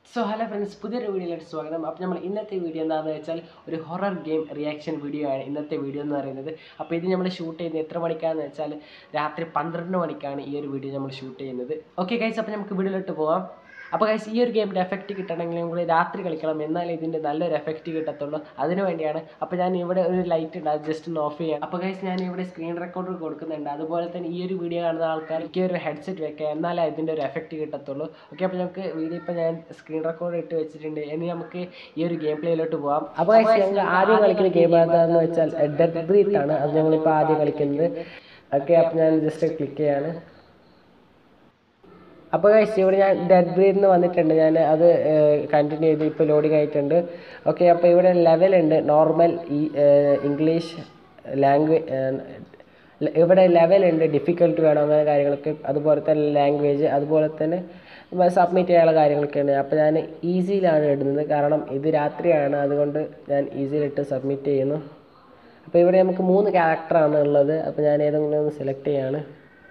so hello friends പുതിയൊരു വീഡിയോയിലേക്ക് സ്വാഗതം അപ്പോൾ നമ്മൾ ഇന്നത്തെ വീഡിയോ എന്താണെന്ന് വെച്ചാൽ ഒരു ഹൊറർ ഗെയിം റിയാക്ഷൻ വീഡിയോ ആണ് ഇന്നത്തെ വീഡിയോ എന്ന് പറയുന്നത് അപ്പോൾ ഇത് നമ്മൾ ഷൂട്ട് ചെയ്യുന്നത് എത്ര മണിക്കാണെന്ന് വെച്ചാൽ രാത്രി പന്ത്രണ്ട് മണിക്കാണ് ഈ ഒരു വീഡിയോ നമ്മൾ ഷൂട്ട് ചെയ്യുന്നത് ഓക്കെ ഗൈസ് അപ്പോൾ നമുക്ക് വീഡിയോയിലോട്ട് പോവാം അപ്പോൾ ഗൈസ് ഈ ഒരു ഗെയിമിൻ്റെ എഫക്റ്റ് കിട്ടണമെങ്കിൽ നമ്മൾ രാത്രി കളിക്കണം എന്നാലേ ഇതിൻ്റെ നല്ലൊരു എഫക്റ്റ് കിട്ടത്തുള്ളൂ അതിന് വേണ്ടിയാണ് അപ്പോൾ ഞാൻ ഇവിടെ ഒരു ലൈറ്റ് ഉണ്ട് അത് ജസ്റ്റ് ഒന്ന് ഓഫ് ചെയ്യാം അപ്പോൾ ഗൈസ് ഞാൻ ഇവിടെ സ്ക്രീൻ റെക്കോർഡർ കൊടുക്കുന്നുണ്ട് അതുപോലെ തന്നെ ഈ ഒരു വീഡിയോ കാണുന്ന ആൾക്കാർക്ക് ഒരു ഹെഡ്സെറ്റ് വെക്കുക എന്നാലേ ഇതിൻ്റെ ഒരു എഫക്റ്റ് കിട്ടത്തുള്ളൂ ഓക്കെ അപ്പോൾ നമുക്ക് വീഡിയോ ഇപ്പോൾ ഞാൻ സ്ക്രീൻ റെക്കോർഡർ ഇട്ട് വെച്ചിട്ടുണ്ട് ഇനി നമുക്ക് ഈ ഒരു ഗെയിം പ്ലേയിലോട്ട് പോവാം അപ്പോൾ ഗൈസ് ഞങ്ങൾ ആദ്യം കളിക്കുന്ന ഗെയിം ഏതാണെന്ന് വെച്ചാൽ ഡെഡ് ബ്രീത്ത് ആണ് അത് ഞങ്ങളിപ്പോൾ ആദ്യം കളിക്കുന്നത് ഓക്കെ അപ്പോൾ ഞാൻ ജസ്റ്റ് ക്ലിക്ക് ചെയ്യാണ് അപ്പോൾ കഴിച്ച് ഇവിടെ ഞാൻ ഡെഡ് ബ്രീന്ന് വന്നിട്ടുണ്ട് ഞാൻ അത് കണ്ടിന്യൂ ചെയ്ത് ഇപ്പോൾ ലോഡിങ് ആയിട്ടുണ്ട് ഓക്കെ അപ്പോൾ ഇവിടെ ലെവലുണ്ട് നോർമൽ ഈ ഇംഗ്ലീഷ് ലാംഗ്വേജ് ഇവിടെ ലെവലുണ്ട് ഡിഫിക്കൽട്ട് വേണം അങ്ങനെ കാര്യങ്ങളൊക്കെ അതുപോലെ തന്നെ ലാംഗ്വേജ് അതുപോലെ തന്നെ സബ്മിറ്റ് ചെയ്യാനുള്ള കാര്യങ്ങളൊക്കെയാണ് അപ്പോൾ ഞാൻ ഈസിയിലാണ് ഇടുന്നത് കാരണം ഇത് രാത്രിയാണ് അതുകൊണ്ട് ഞാൻ ഈസിയിലിട്ട് സബ്മിറ്റ് ചെയ്യുന്നു അപ്പോൾ ഇവിടെ നമുക്ക് മൂന്ന് ക്യാരക്ടറാണ് ഉള്ളത് അപ്പോൾ ഞാൻ ഏതെങ്കിലും ഒന്ന് സെലക്ട് ചെയ്യാണ്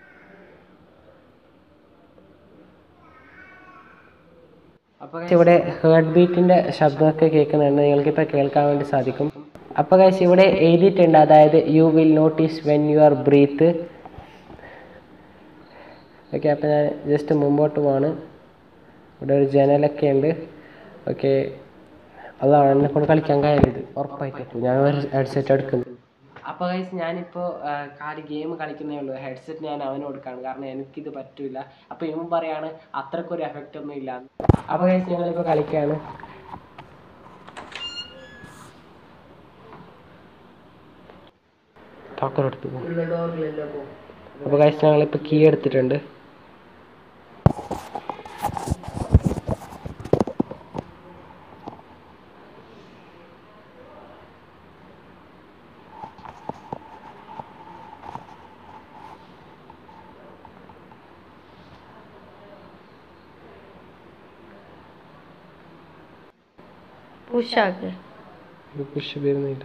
അപ്പോൾ ഇവിടെ ഹേർട്ട് ബീറ്റിൻ്റെ ശബ്ദമൊക്കെ കേൾക്കുന്നുണ്ട് നിങ്ങൾക്കിപ്പോൾ കേൾക്കാൻ വേണ്ടി സാധിക്കും അപ്പോൾ കഴിച്ച് ഇവിടെ എഴുതിയിട്ടുണ്ട് അതായത് you will notice when you are breath okay അപ്പോൾ ഞാൻ ജസ്റ്റ് മുമ്പോട്ട് പോവാണ് ഇവിടെ ഒരു ജനലൊക്കെ ഉണ്ട് ഓക്കെ അതാണ് എന്നെ കൊണ്ട് കളിക്കാൻ കഴിയുന്നത് ഉറപ്പായിട്ടും ഞാൻ ഒരു ഹെഡ്സെറ്റ് എടുക്കുന്നു അപ്പോൾ ഗൈസ് ഞാനിപ്പോൾ കാല് ഗെയിം കളിക്കുന്നേ ഉള്ളൂ ഹെഡ്സെറ്റ് ഞാൻ അവന് കൊടുക്കാണ് കാരണം എനിക്കിത് പറ്റില്ല അപ്പോൾ ഇവൻ പറയാണ് അത്രക്കൊരു എഫക്റ്റ് ഒന്നും ഇല്ല അപ്പോൾ ഗൈസ് ഞങ്ങളിപ്പോൾ കളിക്കുകയാണ് ടോക്കർ എടുത്തു അപ്പോൾ ഗൈസ് ഞങ്ങളിപ്പോൾ കീ എടുത്തിട്ടുണ്ട് പുഷാക്ക് പുഷ് വരുന്നില്ല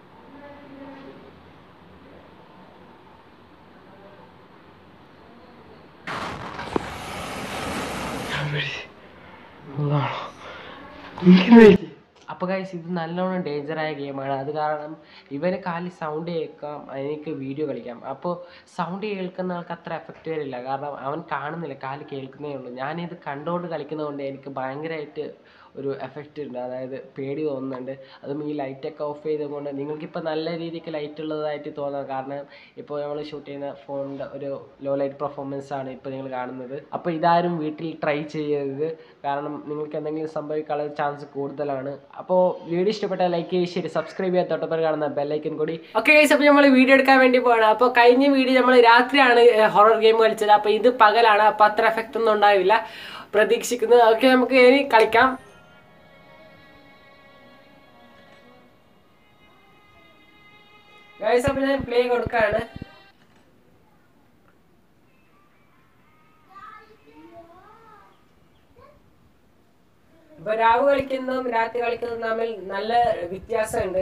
അപ്പോൾ ഗൈസ് ഇത് നല്ലോണം ഡേഞ്ചറായ ഗെയിമാണ് അത് കാരണം ഇവന് കാലി സൗണ്ട് കേൾക്കാം എനിക്ക് വീഡിയോ കളിക്കാം അപ്പോൾ സൗണ്ട് കേൾക്കുന്ന ആൾക്ക് അത്ര എഫക്റ്റ് വരില്ല കാരണം അവൻ കാണുന്നില്ല കാല് കേൾക്കുന്നേ ഉള്ളൂ ഞാനിത് കണ്ടുകൊണ്ട് കളിക്കുന്നതുകൊണ്ട് എനിക്ക് ഭയങ്കരമായിട്ട് ഒരു എഫക്റ്റ് ഉണ്ട് അതായത് പേടി തോന്നുന്നുണ്ട് അതും ഈ ലൈറ്റൊക്കെ ഓഫ് ചെയ്തുകൊണ്ട് നിങ്ങൾക്കിപ്പോൾ നല്ല രീതിക്ക് ലൈറ്റ് ഉള്ളതായിട്ട് തോന്നാം കാരണം ഇപ്പോൾ നമ്മൾ ഷൂട്ട് ചെയ്യുന്ന ഫോണിൻ്റെ ഒരു ലോ ലൈറ്റ് പെർഫോമൻസ് ആണ് ഇപ്പോൾ നിങ്ങൾ കാണുന്നത് അപ്പോൾ ഇതാരും വീട്ടിൽ ട്രൈ ചെയ്യരുത് കാരണം നിങ്ങൾക്ക് എന്തെങ്കിലും സംഭവിക്കാനുള്ള ചാൻസ് കൂടുതലാണ് അപ്പോൾ വീഡിയോ ഇഷ്ടപ്പെട്ടാൽ ലൈക്ക് ചെയ്ത് ശരി സബ്സ്ക്രൈബ് ചെയ്യാൻ തൊട്ടപ്പോൾ കാണുന്ന ബെല്ലൈക്കൻ കൂടി ഓക്കെ അപ്പോൾ നമ്മൾ വീഡിയോ എടുക്കാൻ വേണ്ടി പോകണം അപ്പോൾ കഴിഞ്ഞ വീഡിയോ നമ്മൾ രാത്രിയാണ് ഹൊറർ ഗെയിം കളിച്ചത് അപ്പോൾ ഇത് പകലാണ് അപ്പോൾ അത്ര എഫക്റ്റ് ഒന്നും ഉണ്ടാവില്ല പ്രതീക്ഷിക്കുന്നത് ഓക്കെ നമുക്ക് ഇനി കളിക്കാം ഗൈസ് അപ്പോൾ ഞാൻ പ്ലേ കൊടുക്കാണ് ഇപ്പൊ രാവ് കളിക്കുന്നതും രാത്രി കളിക്കുന്നതും തമ്മിൽ നല്ല വ്യത്യാസമുണ്ട്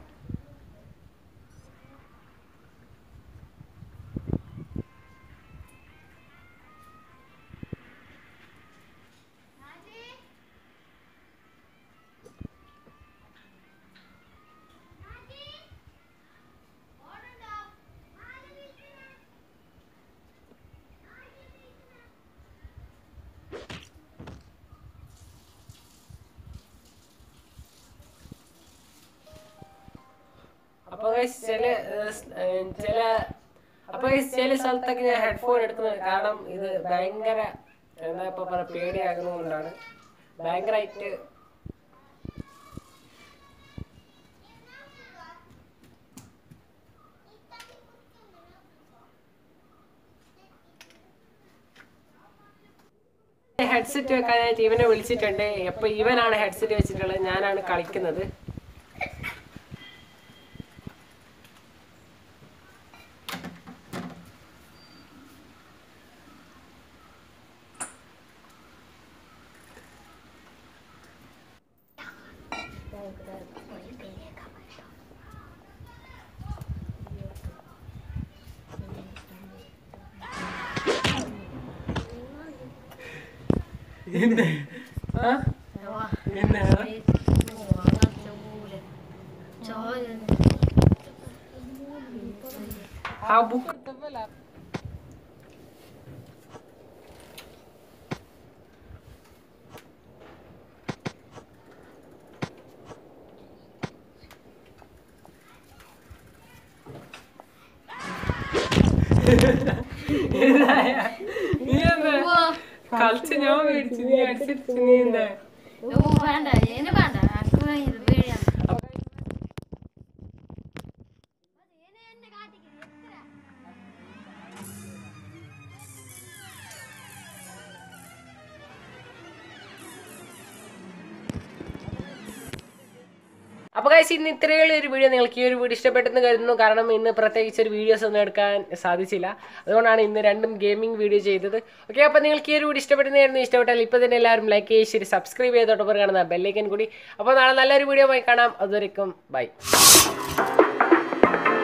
അപ്പൊ guys ചില ഏഹ്, ചില അപ്പൊ guys ചില സ്ഥലത്തൊക്കെ ഞാൻ ഹെഡ്ഫോൺ എടുക്കുന്നത് കാരണം ഇത് ഭയങ്കര എന്താ ഇപ്പൊ പറയാ പേടിയാകുന്നതുകൊണ്ടാണ് ഭയങ്കരമായിട്ട് ഹെഡ്സെറ്റ് വെക്കാനായിട്ട് ഇവനെ വിളിച്ചിട്ടുണ്ട് അപ്പൊ ഇവനാണ് ഹെഡ്സെറ്റ് വെച്ചിട്ടുള്ളത് ഞാനാണ് കളിക്കുന്നത് ആ ആ ബുക്ക് നീ എന്താ കളിച്ച് ഞാൻ മേടിച്ചു നീ അനുസരിച്ച് നീ എന്താ വേണ്ട ഏന് വേണ്ട അനക്ക് ഇത് പേടിയാണ് അപ്പോൾ guys ഇന്ന് ഇത്രയുള്ള ഒരു വീഡിയോ നിങ്ങൾക്ക് ഈ ഒരു വീഡിയോ ഇഷ്ടപ്പെട്ടെന്ന് കരുതുന്നു കാരണം ഇന്ന് പ്രത്യേകിച്ച് ഒരു വീഡിയോസ് ഒന്നും എടുക്കാൻ സാധിച്ചില്ല അതുകൊണ്ടാണ് ഇന്ന് രണ്ടും ഗെയിമിംഗ് വീഡിയോ ചെയ്തത് ഓക്കെ അപ്പോൾ നിങ്ങൾക്ക് ഈ ഒരു വീഡിയോ ഇഷ്ടപ്പെടുന്നതായിരുന്നു ഇഷ്ടപ്പെട്ടാൽ ഇപ്പോൾ തന്നെ എല്ലാവരും ലൈക്ക് ചെയ്ത് ശരി സബ്സ്ക്രൈബ് ചെയ്തോട്ടൊപ്പം കാണുന്ന ബെല്ലൈക്കൻ കൂടി അപ്പോൾ നാളെ നല്ലൊരു വീഡിയോ പോയി കാണാം അതുവരെയും ബൈ